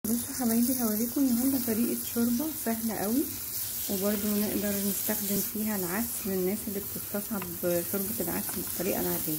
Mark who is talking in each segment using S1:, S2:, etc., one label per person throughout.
S1: بصوا حبايبي هوريكم النهارده طريقه شوربه سهله قوي وبرده نقدر نستخدم فيها العدس للناس اللي بتستصعب شوربه العدس بالطريقه العاديه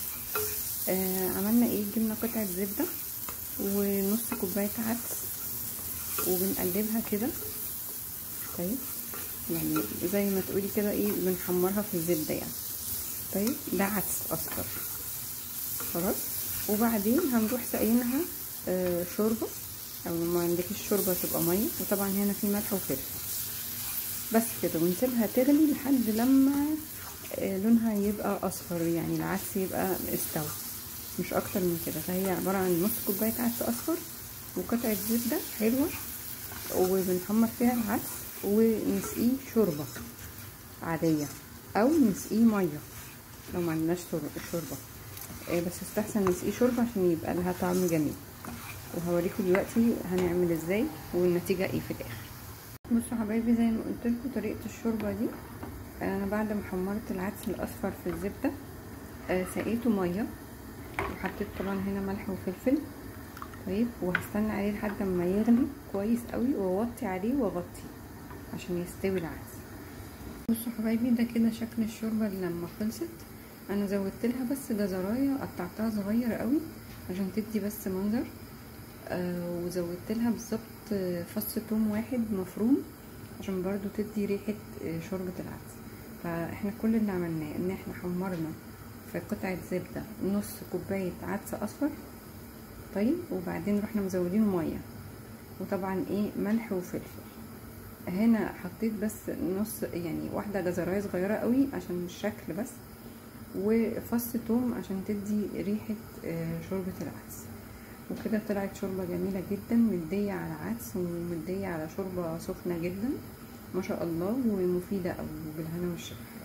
S1: آه عملنا ايه جبنا قطعه زبده ونص كوبايه عدس وبنقلبها كده طيب يعني زي ما تقولي كده ايه بنحمرها في الزبده يعني طيب ده عدس اصفر خلاص وبعدين هنروح ساقينها آه شوربه او ما عندكش شوربه تبقى ميه وطبعا هنا في ملح وفلفل بس كده ونسيبها تغلي لحد لما آه لونها يبقى اصفر يعني العدس يبقى استوى مش اكتر من كده فهي عباره عن نص كوبايه عدس اصفر وقطعه زبده حلوه وبنحمر فيها العدس ونسقيه شوربه عاديه او نسقيه ميه لو ما عندناش شوربه آه بس استحسن نسقيه شوربه عشان يبقى لها طعم جميل وهوريكم دلوقتي هنعمل ازاي والنتيجه ايه في الاخر بصوا حبايبي زي ما قلت لكم طريقه الشوربه دي انا بعد ما حمرت العدس الاصفر في الزبده آه سقيته ميه وحطيت طبعا هنا ملح وفلفل طيب وهستنى عليه لحد ما يغلي كويس قوي واوطي عليه واغطيه عشان يستوي العدس بصوا حبايبي ده كده شكل الشوربه اللي لما خلصت انا زودت لها بس جزرايه قطعتها صغير قوي عشان تدي بس منظر آه وزودت لها بالظبط فص ثوم واحد مفروم عشان برضو تدي ريحة آه شوربة العدس فاحنا كل اللي عملناه ان احنا حمرنا في قطعة زبدة نص كوباية عدس اصفر طيب وبعدين رحنا مزودينه مية وطبعا ايه ملح وفلفل هنا حطيت بس نص يعني واحدة جزراية صغيرة قوي عشان الشكل بس وفص ثوم عشان تدي ريحة آه شوربة العدس وكده طلعت شوربه جميله جدا مديه على عدس ومديه على شوربه سخنه جدا ما شاء الله ومفيده قوي بالهنا والشفا